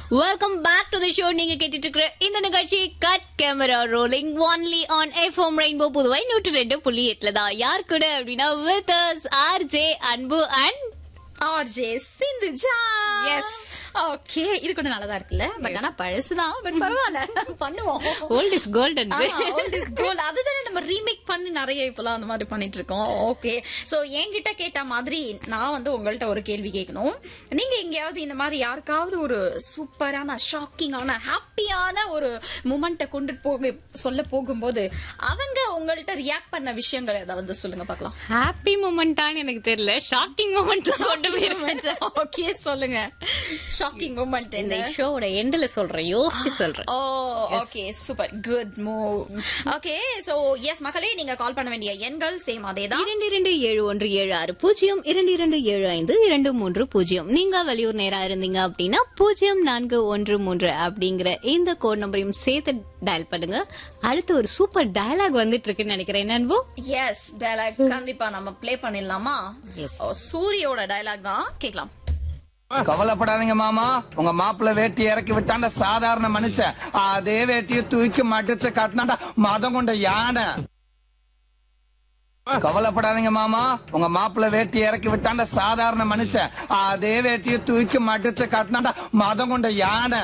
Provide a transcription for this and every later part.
Welcome back to the show நீங்க கேட்டுட்டு இருக்கிற இந்த நிகழ்ச்சி cut camera rolling only on FM rainbow Puduvai நூற்றி ரெண்டு புள்ளி எட்டுல தான் யார் கூட அப்படின்னா with R J Anbu and RJ Sindhuja Yes. Okay இது கூட நல்லதா இருக்குல்ல பட் ஆனா பழசுதான் பட் பரவாயில்ல பண்ணுவோம் old is golden old is gold. அதுதானே நம்ம ரீமேக் பண்ணி நிறைய இப்பெல்லாம் அந்த மாதிரி பண்ணிட்டு இருக்கோம் ஓகே சோ என்கிட்ட கேட்ட மாதிரி நான் வந்து உங்கள்ட்ட ஒரு கேள்வி கேட்கணும் நீங்க எங்கேயாவது இந்த மாதிரி யாருக்காவது ஒரு சூப்பரான ஷாக்கிங்கான ஹாப்பியான ஒரு மூமெண்ட்டை கொண்டு போக சொல்ல போகும்போது அவங்க உங்கள்ட்ட ரியாக்ட் பண்ண விஷயங்கள் ஏதாவது சொல்லுங்க பார்க்கலாம் ஹாப்பி மூமெண்டான்னு எனக்கு தெரியல ஷாக்கிங் மூமெண்ட் கொண்டு போயிருவேன் ஓகே சொல்லுங்க ஷாக்கிங் மூமெண்ட் இந்த என்ன ஷோவோட எண்ட்ல சொல்றேன் யோசிச்சு சொல்றேன் oh okay super good move okay so yes மக்களே நீங்க கால் பண்ண வேண்டிய எண்கள் சேம் அதேதான் இரண்டு இரண்டு ஏழு ஒன்று ஏழு ஆறு பூஜ்ஜியம் இரண்டு இரண்டு ஏழு ஐந்து இரண்டு மூன்று பூஜ்ஜியம் நீங்க வெளியூர் நேரா இருந்தீங்க அப்படின்னா பூஜ்ஜியம் நான்கு ஒன்று மூன்று அப்படிங்கிற இந்த கோட் நம்பரையும் சேர்த்து டயல் பண்ணுங்க அடுத்து ஒரு சூப்பர் டயலாக் வந்துட்டு இருக்குன்னு நினைக்கிறேன் நண்பு எஸ் டயலாக் கண்டிப்பா நம்ம ப்ளே பண்ணிடலாமா Yes. ஓ, சூரியோட டயலாக் தான் கேக்கலாம் கவலைப்படாதீங்க மாமா உங்க மாப்பிள்ள வேட்டி இறக்கி விட்டாண்ட சாதாரண மனுஷன் அதே வேட்டியை தூக்கி மடிச்சு காட்டினாண்டா மதம் கொண்ட யானை கவலைப்படாதீங்க மாமா உங்க மாப்பிள்ள வேட்டி இறக்கி விட்டாண்ட சாதாரண மனுஷன் அதே வேட்டியை தூக்கி மடிச்சு காட்டினாண்டா மதம் கொண்ட யானை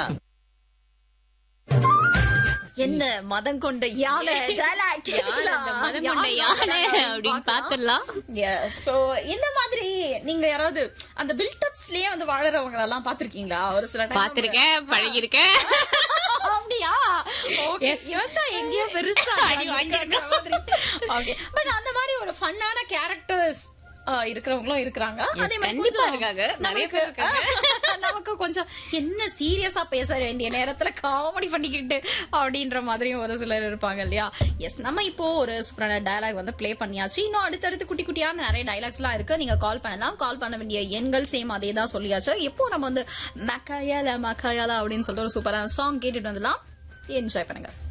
என்ன மதம் கொண்ட யானை டயலாக் யார் அந்த மதம் கொண்ட யானை அப்படின்னு பாத்துடலாம் சோ இந்த மாதிரி நீங்க யாராவது அந்த பில்டப்ஸ்லயே வந்து வாழறவங்க எல்லாம் பாத்திருக்கீங்களா ஒரு சில time பாத்திருக்கேன் பழகிருக்கேன் அப்படியா ஓகே இவன் தான் எங்கேயோ பெருசா அடி வாங்கியிருக்கான். ஓகே பட் அந்த மாதிரி ஒரு ஃபன்னான கேரக்டர்ஸ் இருக்கிறவங்களும் இருக்கிறாங்க அதே மாதிரி கண்டிப்பா கொஞ்சம் இருக்காங்க. நிறைய நமக்கு- பேர் இருக்காங்க. நமக்கு கொஞ்சம் என்ன சீரியஸா பேச வேண்டிய நேரத்துல காமெடி பண்ணிக்கிட்டு அப்படின்ற மாதிரியும் ஒரு சிலர் இருப்பாங்க இல்லையா எஸ் நம்ம இப்போ ஒரு சூப்பரான டயலாக் வந்து ப்ளே பண்ணியாச்சு இன்னும் அடுத்தடுத்து குட்டி குட்டியான நிறைய டயலாக்ஸ் எல்லாம் இருக்கு நீங்க கால் பண்ணலாம் கால் பண்ண வேண்டிய எண்கள் சேம் அதே தான் சொல்லியாச்சு இப்போ நம்ம வந்து மக்காயால மக்காயாலா அப்படின்னு சொல்லிட்டு ஒரு சூப்பரான சாங் கேட்டுட்டு வந்துடலாம் என்ஜாய் பண்ணுங்க